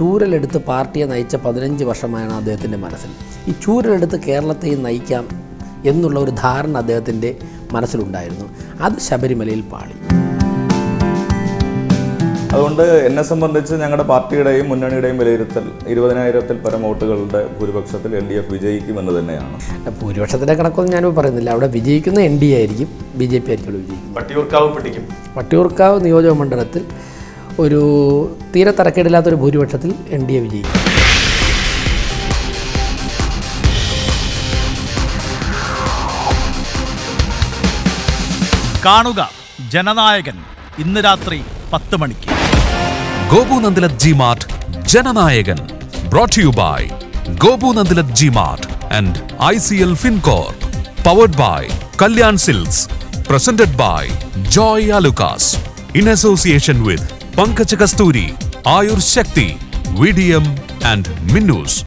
ചൂരലെടുത്ത് പാർട്ടിയെ നയിച്ച പതിനഞ്ച് വർഷമാണ് അദ്ദേഹത്തിൻ്റെ മനസ്സിൽ ഈ ചൂരലെടുത്ത് കേരളത്തെയും നയിക്കാം എന്നുള്ള ഒരു ധാരണ അദ്ദേഹത്തിൻ്റെ മനസ്സിലുണ്ടായിരുന്നു അത് ശബരിമലയിൽ പാളി അതുകൊണ്ട് എന്നെ സംബന്ധിച്ച് ഞങ്ങളുടെ പാർട്ടിയുടെയും മുന്നണിയുടെയും വിലയിരുത്തൽ ഇരുപതിനായിരത്തിൽ പരം വോട്ടുകളുടെ ഭൂരിപക്ഷത്തിൽ എൽ ഡി എഫ് വിജയിക്കുമെന്ന് തന്നെയാണ് ഭൂരിപക്ഷത്തിൻ്റെ കണക്കൊന്നും ഞാനിപ്പോൾ പറയുന്നില്ല അവിടെ വിജയിക്കുന്ന എൻ ഡി എ ആയിരിക്കും ബി ജെ പി ആയിരിക്കും അവിടെ വിജയിക്കുന്നത് വട്ടിയൂർക്കാവ് പിടിക്കും വട്ടിയൂർക്കാവ് നിയോജക മണ്ഡലത്തിൽ ഒരു തീരെ തരക്കേടില്ലാത്തൊരു ഭൂരിപക്ഷത്തിൽ എൻ ഡി എ വിജയിക്കും കാണുക ജനനായകൻ ഇന്ന് രാത്രി പത്ത് മണിക്ക് ഗോപു നന്ദിലത് ജി മാർട്ട് ജനനായകൻ brought you by Gopu Nandilath G mart and I C L Fincorp powered by Kalyan Silks presented by Joy Alukkas in association with Pankaj Kasthuri Ayur Shakthi V D M and മിന്നൂസ്